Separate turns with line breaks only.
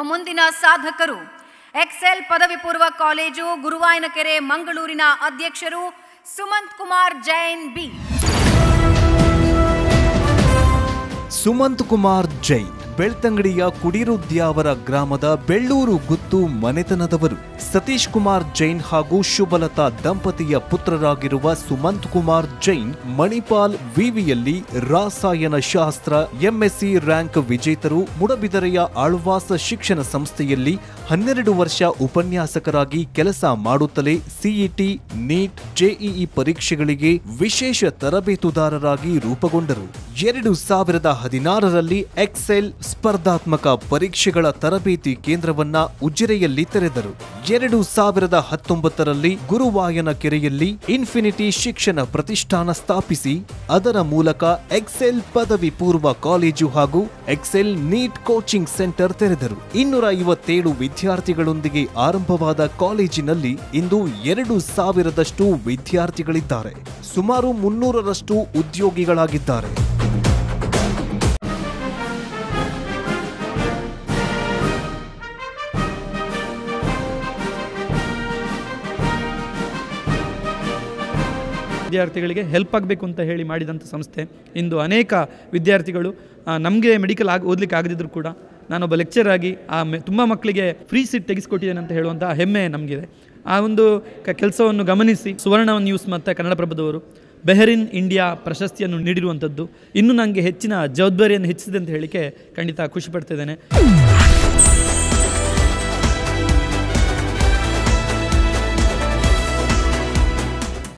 ಮುಂದಿನ ಸಾಧಕರು ಎಕ್ಸೆಲ್ ಪದವಿ ಪೂರ್ವ ಕಾಲೇಜು ಗುರುವಾಯನಕೆರೆ ಮಂಗಳೂರಿನ ಅಧ್ಯಕ್ಷರು ಸುಮಂತ್ ಕುಮಾರ್ ಜೈನ್ ಬಿ
ಸುಮಂತ್ ಕುಮಾರ್ ಜೈನ್ ಬೆಳ್ತಂಗಡಿಯ ಕುಡಿರುದ್ಯಾವರ ಗ್ರಾಮದ ಬೆಳ್ಳೂರು ಗುತ್ತು ಮನೆತನದವರು ಸತೀಶ್ ಕುಮಾರ್ ಜೈನ್ ಹಾಗೂ ಶುಭಲತಾ ದಂಪತಿಯ ಪುತ್ರರಾಗಿರುವ ಸುಮಂತ್ ಕುಮಾರ್ ಜೈನ್ ಮಣಿಪಾಲ್ ವಿವಿಯಲ್ಲಿ ರಾಸಾಯನ ಶಾಸ್ತ್ರ ಎಂಎಸ್ಸಿ ರ್ಯಾಂಕ್ ವಿಜೇತರು ಮುಡಬಿದರೆಯ ಆಳ್ವಾಸ ಶಿಕ್ಷಣ ಸಂಸ್ಥೆಯಲ್ಲಿ ಹನ್ನೆರಡು ವರ್ಷ ಉಪನ್ಯಾಸಕರಾಗಿ ಕೆಲಸ ಮಾಡುತ್ತಲೇ ಸಿಇಟಿ ನೀಟ್ ಜೆಇಇ ಪರೀಕ್ಷೆಗಳಿಗೆ ವಿಶೇಷ ತರಬೇತುದಾರರಾಗಿ ರೂಪುಗೊಂಡರು ಎರಡು ಸಾವಿರದ ಹದಿನಾರರಲ್ಲಿ ಎಕ್ಸೆಲ್ ಸ್ಪರ್ಧಾತ್ಮಕ ಪರೀಕ್ಷೆಗಳ ತರಬೇತಿ ಕೇಂದ್ರವನ್ನ ಉಜಿರೆಯಲ್ಲಿ ತೆರೆದರು ಎರಡು ಸಾವಿರದ ಹತ್ತೊಂಬತ್ತರಲ್ಲಿ ಗುರುವಾಯನ ಕೆರೆಯಲ್ಲಿ ಇನ್ಫಿನಿಟಿ ಶಿಕ್ಷಣ ಪ್ರತಿಷ್ಠಾನ ಸ್ಥಾಪಿಸಿ ಅದರ ಮೂಲಕ ಎಕ್ಸೆಲ್ ಪದವಿ ಪೂರ್ವ ಕಾಲೇಜು ಹಾಗೂ ಎಕ್ಸೆಲ್ ನೀಟ್ ಕೋಚಿಂಗ್ ಸೆಂಟರ್ ತೆರೆದರು ಇನ್ನೂರ ಐವತ್ತೇಳು ವಿದ್ಯಾರ್ಥಿಗಳೊಂದಿಗೆ ಆರಂಭವಾದ ಕಾಲೇಜಿನಲ್ಲಿ ಇಂದು ಎರಡು ಸಾವಿರದಷ್ಟು ವಿದ್ಯಾರ್ಥಿಗಳಿದ್ದಾರೆ ಸುಮಾರು ಮುನ್ನೂರರಷ್ಟು ಉದ್ಯೋಗಿಗಳಾಗಿದ್ದಾರೆ
ವಿದ್ಯಾರ್ಥಿಗಳಿಗೆ ಹೆಲ್ಪ್ ಆಗಬೇಕು ಅಂತ ಹೇಳಿ ಮಾಡಿದಂಥ ಸಂಸ್ಥೆ ಇಂದು ಅನೇಕ ವಿದ್ಯಾರ್ಥಿಗಳು ನಮಗೆ ಮೆಡಿಕಲ್ ಆಗಿ ಓದಲಿಕ್ಕೆ ಆಗದಿದ್ದರೂ ಕೂಡ ನಾನೊಬ್ಬ ಲೆಕ್ಚರ್ ಆಗಿ ಆ ಮೆ ತುಂಬ ಮಕ್ಕಳಿಗೆ ಫ್ರೀ ಸೀಟ್ ತೆಗೆಸಿಕೊಟ್ಟಿದ್ದೇನೆ ಅಂತ ಹೇಳುವಂಥ ಹೆಮ್ಮೆ ನಮಗಿದೆ ಆ ಒಂದು ಕ ಕೆಲಸವನ್ನು ಗಮನಿಸಿ ಸುವರ್ಣ ನ್ಯೂಸ್ ಮತ್ತು ಕನ್ನಡಪ್ರಭದವರು ಬೆಹರಿನ್ ಇಂಡಿಯಾ ಪ್ರಶಸ್ತಿಯನ್ನು ನೀಡಿರುವಂಥದ್ದು ಇನ್ನೂ ನನಗೆ ಹೆಚ್ಚಿನ ಜವಾಬ್ದಾರಿಯನ್ನು ಹೆಚ್ಚಿಸಿದೆ ಅಂತ ಹೇಳಿಕೆ ಖಂಡಿತ ಖುಷಿ ಪಡ್ತಿದ್ದೇನೆ